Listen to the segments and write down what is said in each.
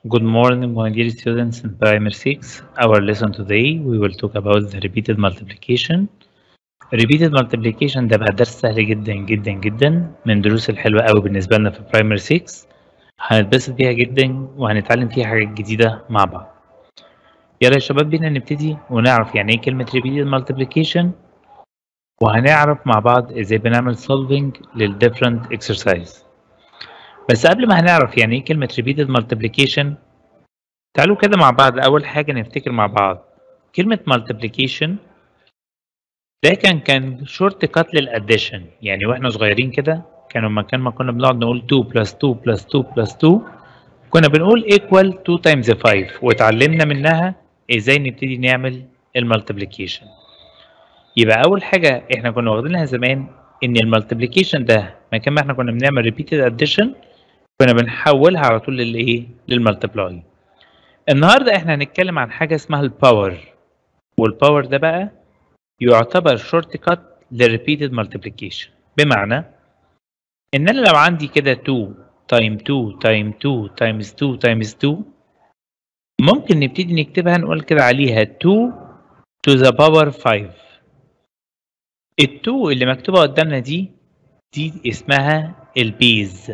Good morning, my dear students in Primary 6. Our lesson today, we will talk about the repeated multiplication. Repeated multiplication ده بقى درس سهل جدا جدا جدا من دروس الحلوة قوي بالنسبة لنا في Primary 6. هنتبسط بيها جدا وهنتعلم فيها حاجات جديدة مع بعض. يلا يا شباب بينا نبتدي ونعرف يعني ايه كلمة repeated multiplication وهنعرف مع بعض ازاي بنعمل solving لل different exercise. بس قبل ما هنعرف يعني ايه كلمة repeated multiplication تعالوا كده مع بعض أول حاجة نفتكر مع بعض كلمة multiplication ده كان كان شورت كات للاديشن يعني واحنا صغيرين كده كانوا مكان ما كنا بنقعد نقول 2 بلس 2 بلس 2 بلس 2 كنا بنقول equal 2 times 5 واتعلمنا منها ازاي نبتدي نعمل المالتيبليكيشن يبقى أول حاجة احنا كنا واخدينها زمان إن المالتيبليكيشن ده مكان ما احنا كنا بنعمل repeated addition كنا بنحولها على طول للايه للمالتيبلاي النهارده احنا هنتكلم عن حاجه اسمها الباور والباور ده بقى يعتبر شورت كات للريبيتد مالتيبليكيشن بمعنى ان انا لو عندي كده 2 تايم 2 تايم 2 تايمز 2 تايمز 2 ممكن نبتدي نكتبها نقول كده عليها 2 to the power 5 ال 2 اللي مكتوبه قدامنا دي دي اسمها البيز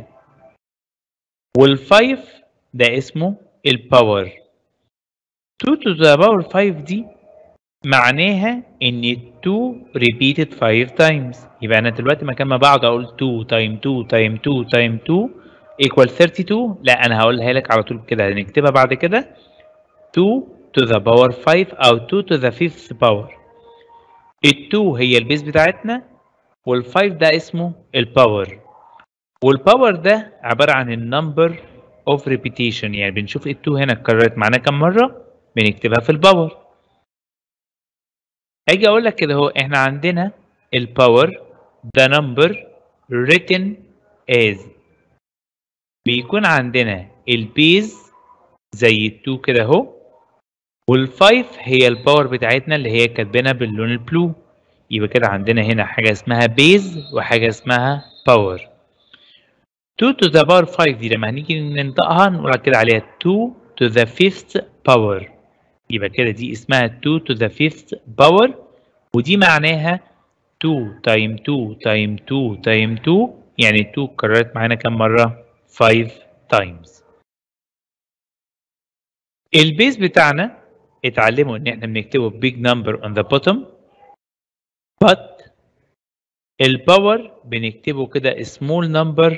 وال5 ده اسمه الباور 2 to the power 5 دي معناها ان 2 repeated 5 times يبقى انا دلوقتي مكان ما بقعد اقول 2 تايم 2 تايم 2 تايم 2 equal 32 لا انا هقولها لك على طول كده هنكتبها بعد كده 2 to the power 5 او 2 to the fifth power ال 2 هي البيز بتاعتنا وال 5 ده اسمه الباور والباور ده عبارة عن النمبر اوف ريبيتيشن يعني بنشوف ال 2 هنا اتكررت معانا كام مرة بنكتبها في الباور اجي اقول لك كده اهو احنا عندنا الباور ده نمبر written as بيكون عندنا البيز زي ال2 كده اهو وال5 هي الباور بتاعتنا اللي هي كاتبينها باللون البلو يبقى كده عندنا هنا حاجه اسمها بيز وحاجه اسمها باور 2 to the power 5 دي لما هنيجي ننطقها نقول كده عليها 2 to the fifth power يبقى كده دي اسمها 2 to the fifth power ودي معناها 2 تايم 2 تايم 2 تايم 2 يعني 2 اتكررت معانا كام مرة؟ 5 times البيز بتاعنا اتعلموا ان احنا بنكتبه big number on the bottom but الباور بنكتبه كده small number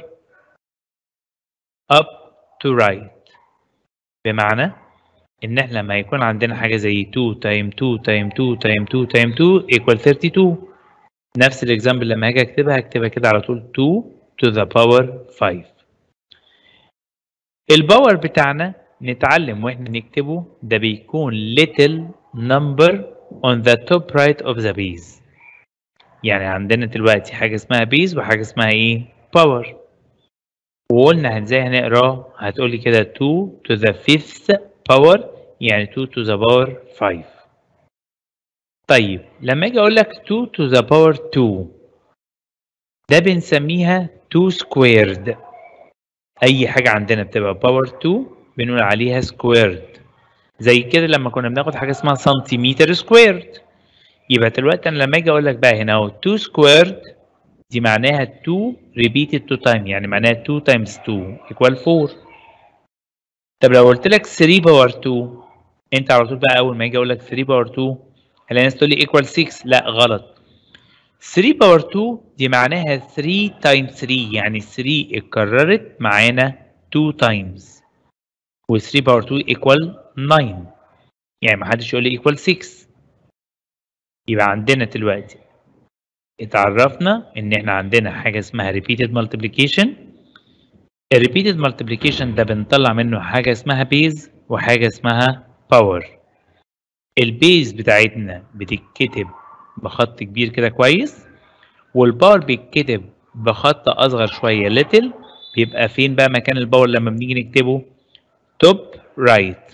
up to right بمعنى ان احنا لما يكون عندنا حاجه زي 2 تايم 2 تايم 2 تايم 2 تايم 2 equal 32 نفس الاكزامبل لما هاجي اكتبها هكتبها كده على طول 2 to the power 5 الباور بتاعنا نتعلم واحنا نكتبه ده بيكون little number on the top right of the base يعني عندنا دلوقتي حاجه اسمها بيز وحاجه اسمها ايه باور وقلنا ازاي هنقراه هتقولي كده 2 to the fifth power يعني 2 to the power 5 طيب لما اجي اقول لك 2 to the power 2 ده بنسميها 2 squared اي حاجه عندنا بتبقى باور 2 بنقول عليها squared زي كده لما كنا بناخد حاجه اسمها سنتيمتر سكويرد يبقى دلوقتي انا لما اجي اقول لك بقى هنا اهو 2 squared دي معناها 2 repeated 2 time يعني معناها 2 times 2 equal 4 طب لو قلت لك 3 باور 2 انت على طول بقى اول ما اجي اقول لك 3 باور 2 هلاقي الناس تقول لي equal 6 لا غلط 3 باور 2 دي معناها 3 times 3 يعني 3 اتكررت معانا 2 times و 3 باور 2 equal 9 يعني ما حدش يقول لي equal 6 يبقى عندنا دلوقتي اتعرفنا ان احنا عندنا حاجه اسمها repeated multiplication الريبيتد مالتيبليكيشن ده بنطلع منه حاجه اسمها بيز وحاجه اسمها باور البيز بتاعتنا بتتكتب بخط كبير كده كويس والباور بيتكتب بخط اصغر شويه ليتل بيبقى فين بقى مكان الباور لما بنيجي نكتبه توب رايت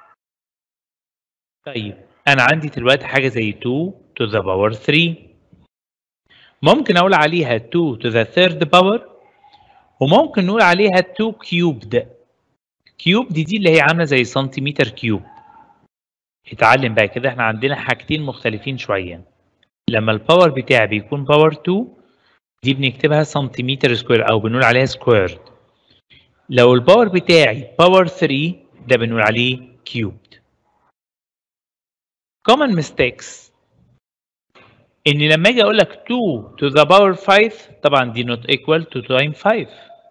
طيب انا عندي دلوقتي حاجه زي 2 to the power 3 ممكن اقول عليها 2 to the third power وممكن نقول عليها 2 cubed كيوب دي دي اللي هي عامله زي سنتيمتر كيوب اتعلم بقى كده احنا عندنا حاجتين مختلفين شويه لما الباور بتاعي بيكون باور 2 دي بنكتبها سنتيمتر سكوير او بنقول عليها سكويرد لو الباور بتاعي باور 3 ده بنقول عليه كيوبد common mistakes ان لما اجي اقول لك 2 to the power 5 طبعا دي not equal to time 5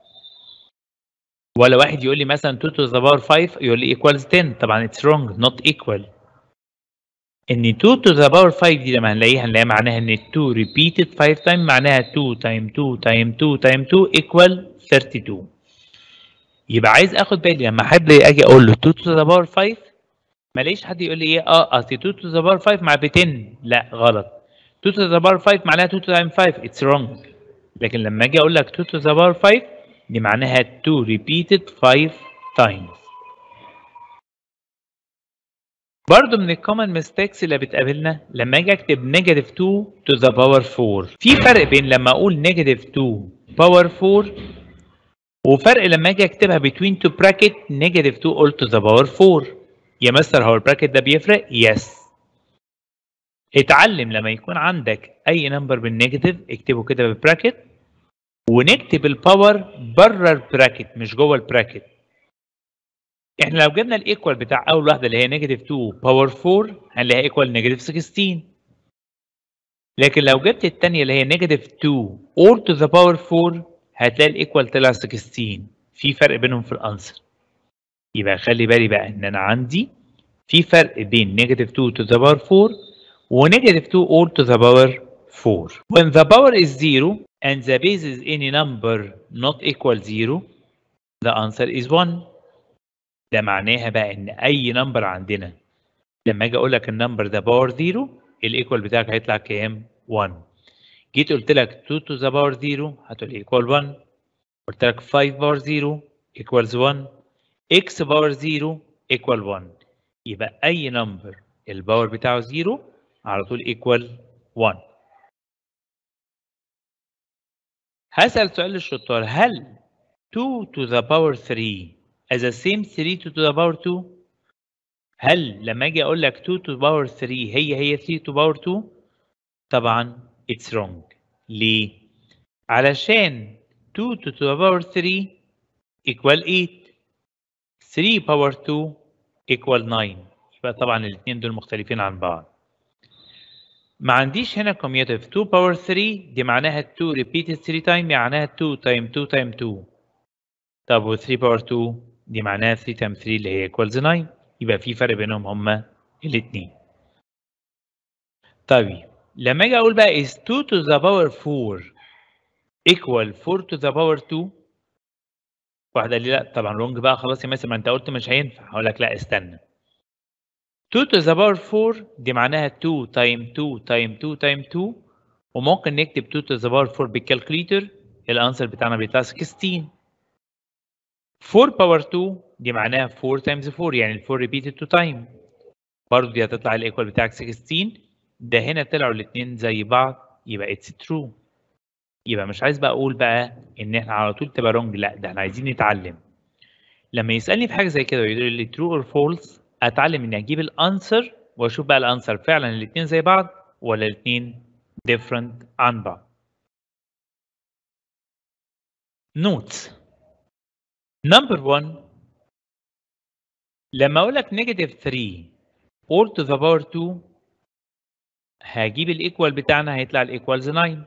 ولا واحد يقول لي مثلا 2 to the power 5 يقول لي equals 10 طبعا it's wrong not equal ان 2 to the power 5 دي لما هنلاقيها هنلاقيها معناها ان 2 repeated 5 times معناها 2 time 2 time 2 time 2 equal 32 يبقى عايز اخد بالي لما احب اجي اقول له 2 to the power 5 ما الاقيش حد يقول لي ايه اه اصل 2 to the power 5 مع ب 10 لا غلط 2 to the power 5 معناها 2 times 5 it's wrong لكن لما اجي اقول لك 2 to the power 5 دي معناها 2 repeated 5 times برضه من الكومن ميستيكس اللي بتقابلنا لما اجي اكتب نيجاتيف 2 to the power 4 في فرق بين لما اقول نيجاتيف 2 باور 4 وفرق لما اجي اكتبها between two bracket negative 2 all to the power 4 يا مستر هو البراكت ده بيفرق؟ يس اتعلم لما يكون عندك اي نمبر بالنيجاتيف اكتبه كده بالبراكت ونكتب الباور بره البراكت مش جوه البراكت احنا لو جبنا الايكوال بتاع اول واحده اللي هي نيجاتيف 2 باور 4 هنلاقيها ايكوال نيجاتيف 16 لكن لو جبت الثانيه اللي هي نيجاتيف 2 all to the power 4 هتلاقي الايكوال طلع 16 في فرق بينهم في الانسر يبقى خلي بالي بقى ان انا عندي في فرق بين نيجاتيف 2 to the power 4 ونيجاتيف 2 all to the power 4 when the power is 0 and the base is any number not equal 0 the answer is 1 ده معناها بقى ان اي نمبر عندنا لما اجي اقول لك النمبر ده باور 0 الايكوال بتاعك هيطلع كام 1 جيت قلت لك 2 to the power 0 هتقول ايكوال 1 قلت لك 5 باور 0 equals 1 x باور 0 equal 1 يبقى اي نمبر الباور بتاعه 0 على طول equal 1 هسأل سؤال للشطار هل 2 to the power 3 as the same 3 to the power 2 هل لما اجي اقول لك 2 to the power 3 هي هي 3 to the power 2 طبعا it's wrong ليه علشان 2 to the power 3 equal 8 3 power 2 equal 9 يبقى طبعا الاثنين دول مختلفين عن بعض ما عنديش هنا commutative 2 power 3 دي معناها 2 repeated 3 time معناها 2 time 2 time 2 طب و 3 power 2 دي معناها 3 time 3 اللي هي equals 9 يبقى في فرق بينهم هما الاثنين طيب لما اجي اقول بقى is 2 to the power 4 equal 4 to the power 2 واحد قال لي لا طبعا رونج بقى خلاص يا ماسي ما انت قلت مش هينفع هقول لك لا استنى 2 to the power 4 دي معناها 2 time 2 time 2 time 2 وممكن نكتب 2 to the power 4 بالكالكوليتر الانسر بتاعنا بيطلع 16 4 power 2 دي معناها 4 times 4 يعني ال 4 repeated 2 time برضه دي هتطلع الايكوال بتاعك 16 ده هنا طلعوا الاثنين زي بعض يبقى اتس ترو يبقى مش عايز بقى اقول بقى ان احنا على طول تبقى رونج لا ده احنا عايزين نتعلم لما يسالني في حاجه زي كده ويقول لي ترو اور فولس اتعلم اني اجيب الانسر واشوف بقى الانسر فعلا الاثنين زي بعض ولا الاثنين different عن بعض نوتس نمبر 1 لما اقول لك نيجاتيف 3 all to the power 2 هجيب الايكوال بتاعنا هيطلع الايكوالز 9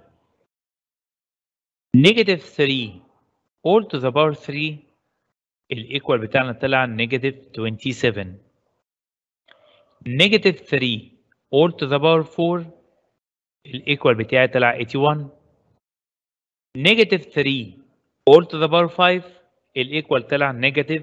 نيجاتيف 3 all to the power 3 الايكوال بتاعنا طلع نيجاتيف 27 نيجاتيف 3 all to the power 4 الايكوال بتاعي طلع 81 نيجاتيف 3 all to the power 5 الايكوال طلع نيجاتيف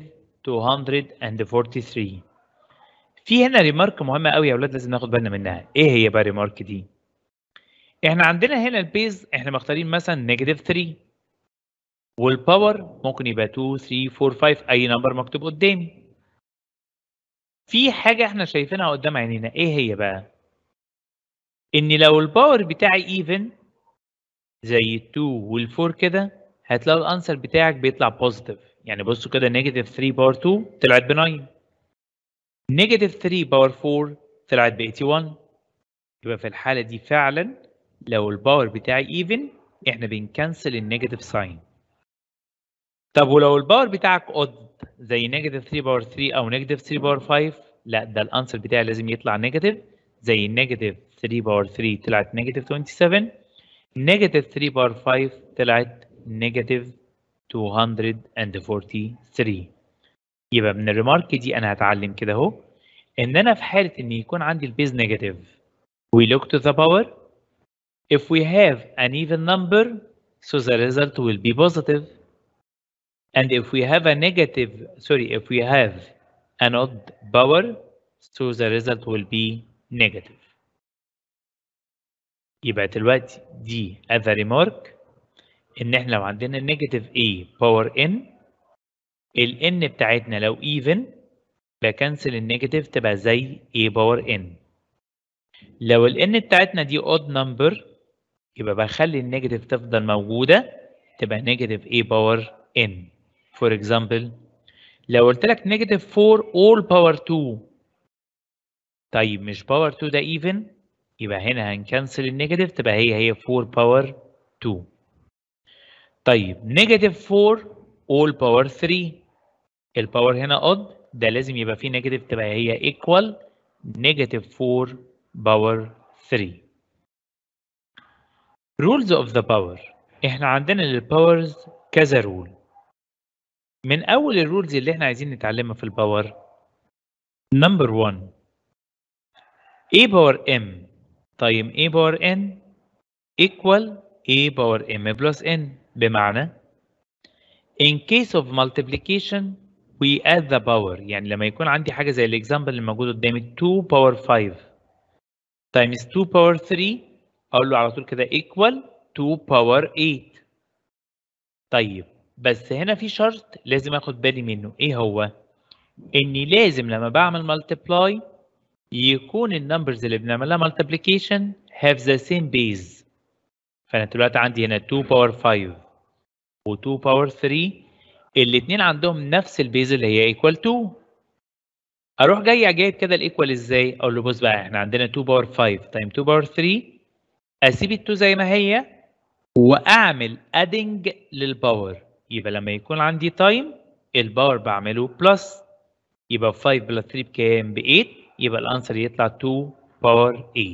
243 في هنا ريمارك مهمه قوي يا اولاد لازم ناخد بالنا منها ايه هي بقى الريمارك دي احنا عندنا هنا البيز احنا مختارين مثلا نيجاتيف 3 والباور ممكن يبقى 2 3 4 5 اي نمبر مكتوب قدامي في حاجه احنا شايفينها قدام عينينا ايه هي بقى ان لو الباور بتاعي ايفن زي 2 وال4 كده هتلاقي الانسر بتاعك بيطلع بوزيتيف يعني بصوا كده نيجاتيف 3 باور 2 طلعت ب 9 نيجاتيف 3 باور 4 طلعت ب 81 يبقى في الحالة دي فعلا لو الباور بتاعي ايفن احنا بنكنسل النيجاتيف ساين طب ولو الباور بتاعك اود زي نيجاتيف 3 باور 3 او نيجاتيف 3 باور 5 لا ده الانسر بتاعي لازم يطلع نيجاتيف زي نيجاتيف 3 باور 3 طلعت نيجاتيف 27 نيجاتيف 3 باور 5 طلعت نيجاتيف 243 يبقى من الريمارك دي انا هتعلم كده اهو ان انا في حاله ان يكون عندي البيز نيجاتيف we look to the power if we have an even number so the result will be positive and if we have a negative sorry if we have an odd power so the result will be negative يبقى دلوقتي دي as a remark ان احنا لو عندنا negative a power n ال n بتاعتنا لو even بكنسل النيجاتيف تبقى زي a power n لو ال n بتاعتنا دي odd number يبقى بخلي النيجاتيف تفضل موجودة تبقى نيجاتيف a power n for example لو قلت لك نيجاتيف 4 all power 2 طيب مش باور 2 ده even يبقى هنا هنكنسل النيجاتيف تبقى هي هي 4 باور 2 طيب نيجاتيف 4 all باور 3 الباور هنا odd ده لازم يبقى فيه نيجاتيف تبقى هي equal نيجاتيف 4 باور 3 rules of the power احنا عندنا للباورز كذا رول من اول الرولز اللي احنا عايزين نتعلمها في الباور نمبر 1 a باور m تايم a باور n equal a باور m plus n بمعنى in case of multiplication we add the power يعني لما يكون عندي حاجة زي الاكزامبل اللي موجود قدامي 2 باور 5 times 2 باور 3 اقول له على طول كده equal 2 باور 8 طيب بس هنا في شرط لازم اخد بالي منه ايه هو اني لازم لما بعمل multiply يكون النمبرز اللي بنعملها multiplication have the same base فانا دلوقتي عندي هنا 2 باور 5 و 2 باور 3 الاثنين عندهم نفس البيز اللي هي equal 2 اروح جاي جايب كده الايكوال ازاي اقول له بص بقى احنا عندنا 2 باور 5 تايم 2 باور 3 اسيب ال 2 زي ما هي واعمل ادنج للباور يبقى لما يكون عندي تايم الباور بعمله بلس يبقى 5 بلس 3 بكام ب 8 يبقى الانسر يطلع 2 باور 8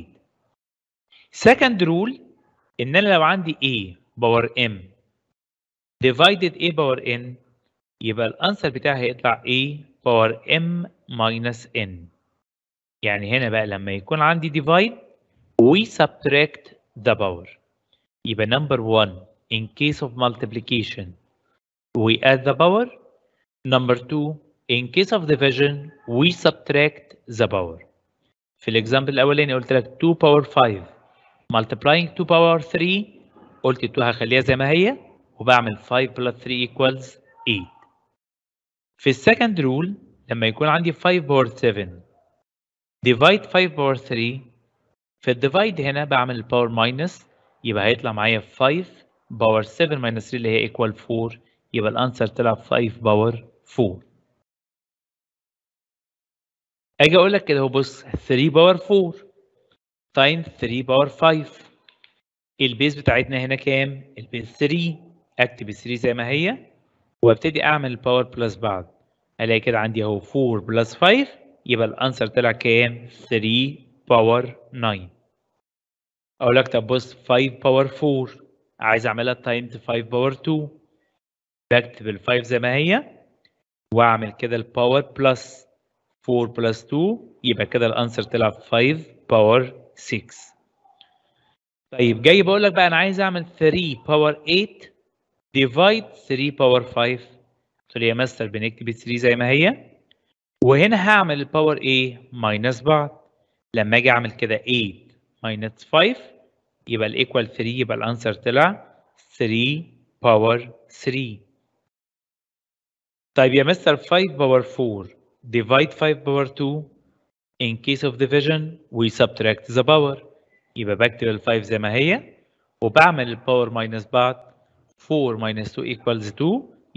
second rule ان انا لو عندي a باور m divided a باور n يبقى الانسر بتاعي هيطلع a باور m minus n يعني هنا بقى لما يكون عندي divide we subtract the power يبقى number one in case of multiplication we add the power number two in case of division we subtract the power في الاكزامبل الاولاني قلت لك 2 باور 5 multiplying 2 باور 3 قلت 2 هخليها زي ما هي وبعمل 5 plus 3 equals 8 في السكند رول لما يكون عندي 5 باور 7 divide 5 باور 3 في الديفايد هنا بعمل الباور ماينس يبقى هيطلع معايا 5 باور 7 minus 3 اللي هي equal 4 يبقى الانسر طلع 5 باور 4 اجي اقول لك كده اهو بص 3 باور 4 تايم 3 باور 5 البيز بتاعتنا هنا كام؟ البيز 3 اكتب ال 3 زي ما هي وابتدي اعمل الباور بلس بعض الاقي كده عندي اهو 4 بلس 5 يبقى الانسر طلع كام؟ 3 باور 9 اقول لك طب بص 5 باور 4 عايز اعملها تايمز 5 باور 2 بكتب ال 5 زي ما هي واعمل كده الباور بلس 4 بلس 2 يبقى كده الانسر طلع 5 باور 6 طيب جاي بقول لك بقى انا عايز اعمل 3 باور 8 ديفايد 3 باور 5 قلت له يا مستر بنكتب 3 زي ما هي وهنا هعمل الباور ايه ماينس بعض لما اجي اعمل كده 8 ماينس 5 يبقى الايكوال 3 يبقى الانسر طلع 3 باور 3 طيب يا مستر 5 باور 4 divide 5 باور 2 in case of division we subtract the power يبقى بكتب ال 5 زي ما هي وبعمل الباور ماينس بعض 4 minus 2 equals 2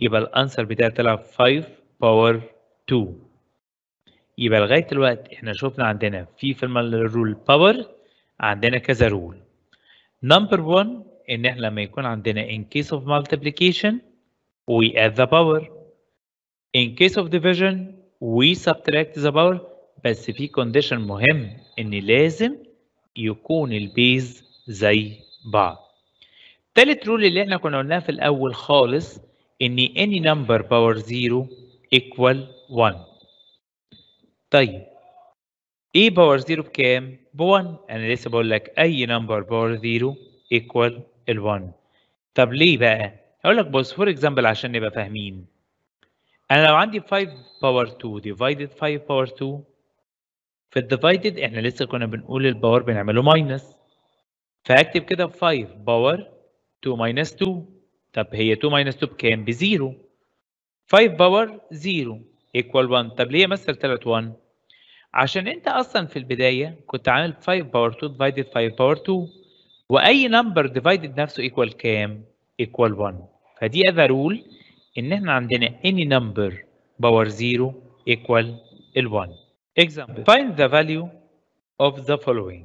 يبقى الانسر بتاعي طلع 5 باور 2 يبقى لغايه دلوقتي احنا شفنا عندنا في في الرول باور عندنا كذا رول نمبر 1 ان احنا لما يكون عندنا in case of multiplication we add the power in case of division we subtract the power بس في condition مهم ان لازم يكون البيز زي بعض تالت رول اللي احنا كنا قلناها في الاول خالص ان any number power 0 equal 1 طيب ايه باور 0 بكام؟ ب 1 انا لسه بقول لك اي نمبر باور 0 equal ال 1 طب ليه بقى؟ هقول لك بص فور اكزامبل عشان نبقى فاهمين انا لو عندي 5 باور 2 divided 5 باور 2 في الديفايدد احنا لسه كنا بنقول الباور بنعمله ماينس فهكتب كده 5 باور 2 ماينس 2 طب هي 2 ماينس 2 بكام؟ ب 0 5 باور 0 equal 1 طب ليه مثل طلعت 1 عشان انت اصلا في البدايه كنت عامل 5 باور 2 divided 5 باور 2 واي نمبر divided نفسه equal كام equal 1 فدي other rule ان احنا عندنا any number باور 0 equal ال 1 example find the value of the following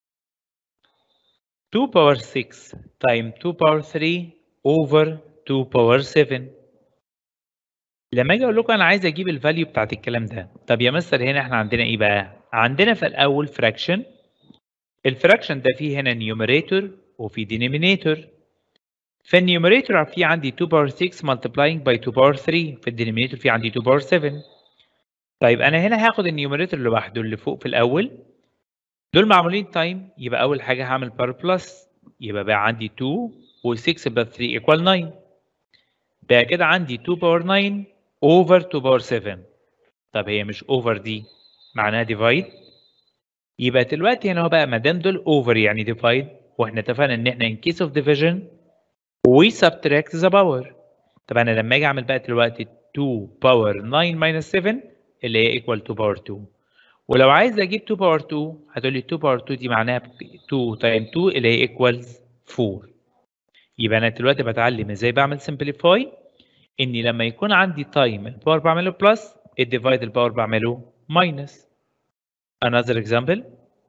2 power 6 times 2 power 3 over 2 power 7 لما اجي اقول لكم انا عايز اجيب الفاليو بتاعت الكلام ده طب يا مستر هنا احنا عندنا ايه بقى عندنا في الاول فراكشن الفراكشن ده فيه هنا نيوميريتور وفي دينومينيتور في النيوميريتور في عندي 2 باور 6 multiplying by 2 باور 3 في الدينومينيتور في عندي 2 باور 7 طيب انا هنا هاخد النيوميريتور لوحده اللي فوق في الاول دول معمولين تايم يبقى اول حاجه هعمل بار بلس يبقى بقى عندي 2 و6 بلس 3 ايكوال 9 بقى كده عندي 2 باور 9 اوفر 2 باور 7 طب هي مش اوفر دي معناها ديفايد يبقى دلوقتي هنا هو بقى ما دام دول اوفر يعني ديفايد واحنا اتفقنا ان احنا in case of division we subtract the power طب انا لما اجي اعمل بقى دلوقتي 2 باور 9 minus 7 اللي هي equal 2 باور 2 ولو عايز اجيب 2 باور 2 هتقول لي 2 باور 2 دي معناها 2 تايم 2 اللي هي equals 4 يبقى انا دلوقتي بتعلم ازاي بعمل simplify اني لما يكون عندي تايم الباور بعمله بلس الديفايد الباور بعمله ماينس another example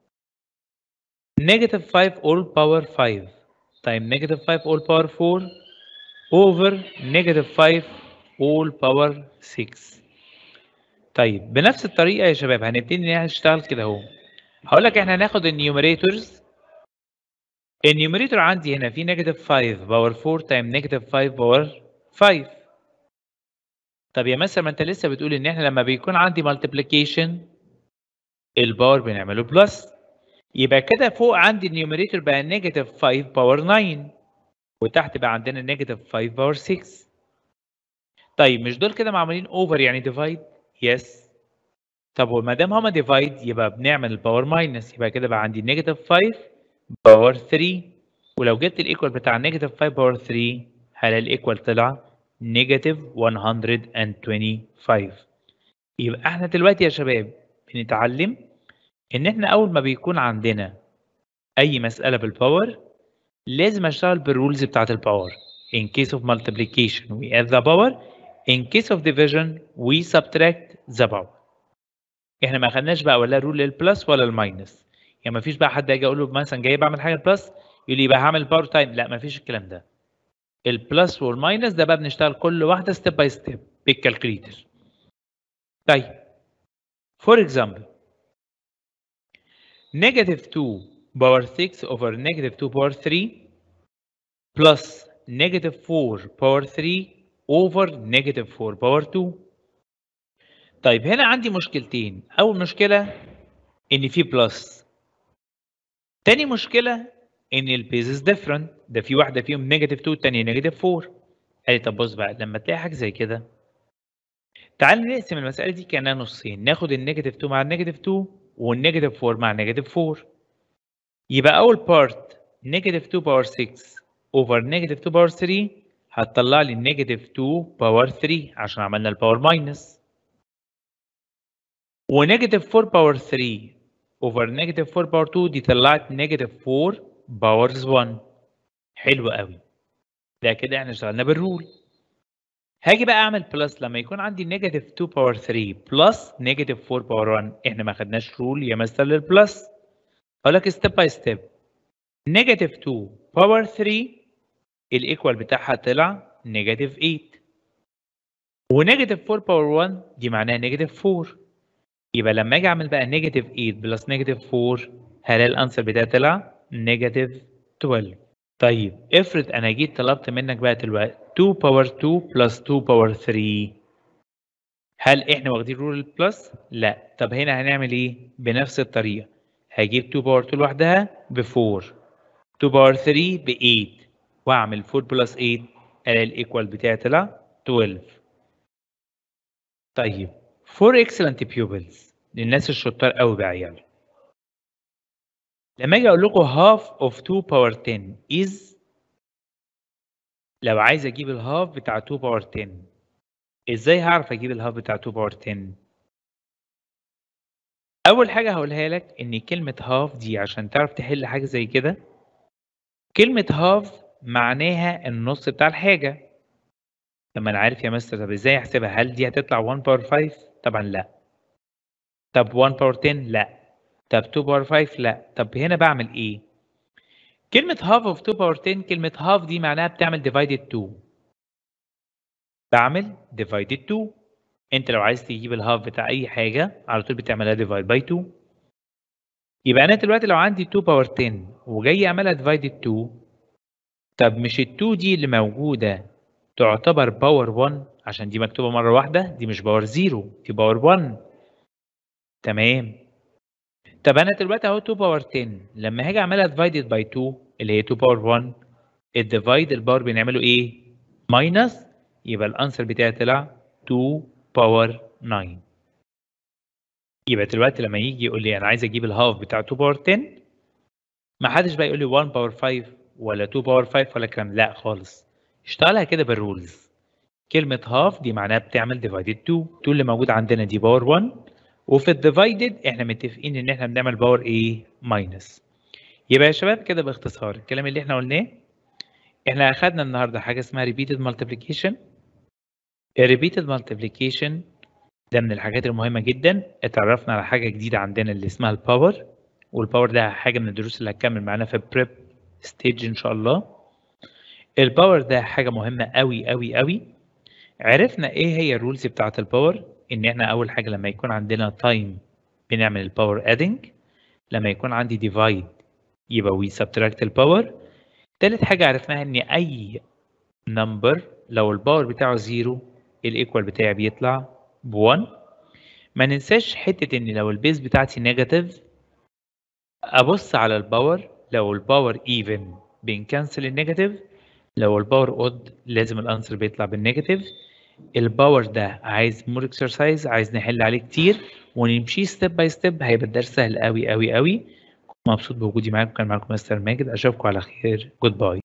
negative 5 all power 5 time negative 5 all power 4 over negative 5 all power 6 طيب بنفس الطريقه يا شباب هنبتدي ان احنا نشتغل كده اهو هقول لك احنا هناخد النيوميريتورز النيوميريتور عندي هنا في نيجاتيف 5 باور 4 تايم نيجاتيف 5 باور 5 طب يا مثلا ما انت لسه بتقول ان احنا لما بيكون عندي مالتيبليكيشن الباور بنعمله بلس يبقى كده فوق عندي النيوميريتور بقى نيجاتيف 5 باور 9 وتحت بقى عندنا نيجاتيف 5 باور 6 طيب مش دول كده معمولين اوفر يعني ديفايد يس طب وما دام هما ديفايد يبقى بنعمل الباور ماينس يبقى كده بقى عندي نيجاتيف 5 باور 3 ولو جبت الايكوال بتاع نيجاتيف 5 باور 3 هلاقي الايكوال طلع نيجاتيف 125 يبقى احنا دلوقتي يا شباب بنتعلم ان احنا اول ما بيكون عندنا اي مساله بالباور لازم اشتغل بالرولز بتاعت الباور in case of multiplication we add the power in case of division we subtract the power احنا ما خدناش بقى ولا رول للبلس ولا الماينس يعني ما فيش بقى حد اجي اقول له مثلا جاي بعمل حاجه بلس يقول لي يبقى هعمل باور تايم لا ما فيش الكلام ده البلس والماينس ده بقى بنشتغل كل واحده ستيب باي ستيب بالكالكوليتر طيب فور اكزامبل negative 2 power 6 over negative 2 power 3 plus negative 4 power 3 over negative 4 power 2 طيب هنا عندي مشكلتين أول مشكلة إن في بلس تاني مشكلة إن البيزز different ده في واحدة فيهم نيجاتيف 2 التانية نيجاتيف 4 قال لي طب بص بقى لما تلاقي حاجة زي كده تعال نقسم المسألة دي كأنها نصين ناخد النيجاتيف 2 مع النيجاتيف 2 والنيجاتيف 4 مع نيجاتيف 4 يبقى أول بارت نيجاتيف 2 باور 6 اوفر نيجاتيف 2 باور 3 هتطلع لي نيجاتيف 2 باور 3 عشان عملنا الباور ماينس ونيجاتيف 4 باور 3 اوفر نيجاتيف 4 باور 2 دي طلعت نيجاتيف 4 باورز 1 حلو قوي ده كده احنا اشتغلنا بالرول هاجي بقى اعمل بلس لما يكون عندي نيجاتيف 2 باور 3 بلس نيجاتيف 4 باور 1 احنا ما خدناش رول يا مستر للبلس اقول لك ستيب باي ستيب نيجاتيف 2 باور 3 الايكوال بتاعها طلع نيجاتيف 8 ونيجاتيف 4 باور 1 دي معناها نيجاتيف 4 يبقى لما اجي اعمل بقى نيجاتيف 8 بلس نيجاتيف 4 هلاقي الانسر بتاعي طلع نيجاتيف 12 طيب افرض انا جيت طلبت منك بقى دلوقتي 2 باور 2 بلس 2 باور 3 هل احنا واخدين رول البلس؟ لا طب هنا هنعمل ايه؟ بنفس الطريقه هجيب 2 باور 2 لوحدها ب 4 2 باور 3 ب 8 واعمل 4 بلس 8 الاقي الايكوال بتاعي طلع 12 طيب for excellent pupils للناس الشطار قوي بعيال لما اجي اقول لكم half of 2 باور 10 is لو عايز اجيب الهاف بتاع 2 باور 10 ازاي هعرف اجيب الهاف بتاع 2 باور 10 اول حاجه هقولها لك ان كلمه هاف دي عشان تعرف تحل حاجه زي كده كلمه هاف معناها النص بتاع الحاجه طب ما انا عارف يا مستر طب ازاي احسبها هل دي هتطلع 1 باور 5 طبعا لا طب 1 باور 10 لا طب 2 باور 5 لا طب هنا بعمل ايه كلمة half of 2 باور 10 كلمة half دي معناها بتعمل divided 2 بعمل divided 2 انت لو عايز تجيب الهاف بتاع اي حاجة على طول بتعملها divide by 2 يبقى انا دلوقتي لو عندي 2 باور 10 وجاي اعملها divided 2 طب مش ال 2 دي اللي موجودة تعتبر باور 1 عشان دي مكتوبة مرة واحدة دي مش باور 0 دي باور 1 تمام طب انا دلوقتي اهو 2 باور 10 لما هاجي اعملها divided by 2 اللي هي 2 باور 1 الديفايد الباور بنعمله ايه؟ ماينس يبقى الانسر بتاعي طلع 2 باور 9 يبقى دلوقتي لما يجي يقول لي انا عايز اجيب الهاف بتاع 2 باور 10 ما حدش بقى يقول لي 1 باور 5 ولا 2 باور 5 ولا الكلام لا خالص اشتغلها كده بالرولز كلمة هاف دي معناها بتعمل ديفايدد 2 2 اللي موجود عندنا دي باور 1 وفي الديفايدد احنا متفقين ان احنا بنعمل باور ايه ماينس يبقى يا شباب كده باختصار الكلام اللي احنا قلناه احنا اخدنا النهارده حاجه اسمها repeated multiplication الريبيتد multiplication ده من الحاجات المهمه جدا اتعرفنا على حاجه جديده عندنا اللي اسمها الباور والباور ده حاجه من الدروس اللي هتكمل معانا في البريب ستيج ان شاء الله الباور ده حاجه مهمه قوي قوي قوي عرفنا ايه هي الرولز بتاعه الباور ان احنا اول حاجه لما يكون عندنا تايم بنعمل الباور ادنج لما يكون عندي ديفايد يبقى وي سبتراكت الباور تالت حاجه عرفناها ان اي نمبر لو الباور بتاعه زيرو الايكوال بتاعي بيطلع ب 1 ما ننساش حته ان لو البيز بتاعتي نيجاتيف ابص على الباور لو الباور ايفن بنكنسل النيجاتيف لو الباور اود لازم الانسر بيطلع بالنيجاتيف الباور ده عايز مور اكسرسايز عايز نحل عليه كتير ونمشي ستيب باي ستيب هيبقى الدرس سهل قوي قوي قوي مبسوط بوجودي معاكم كان معاكم مستر ماجد اشوفكم على خير جود باي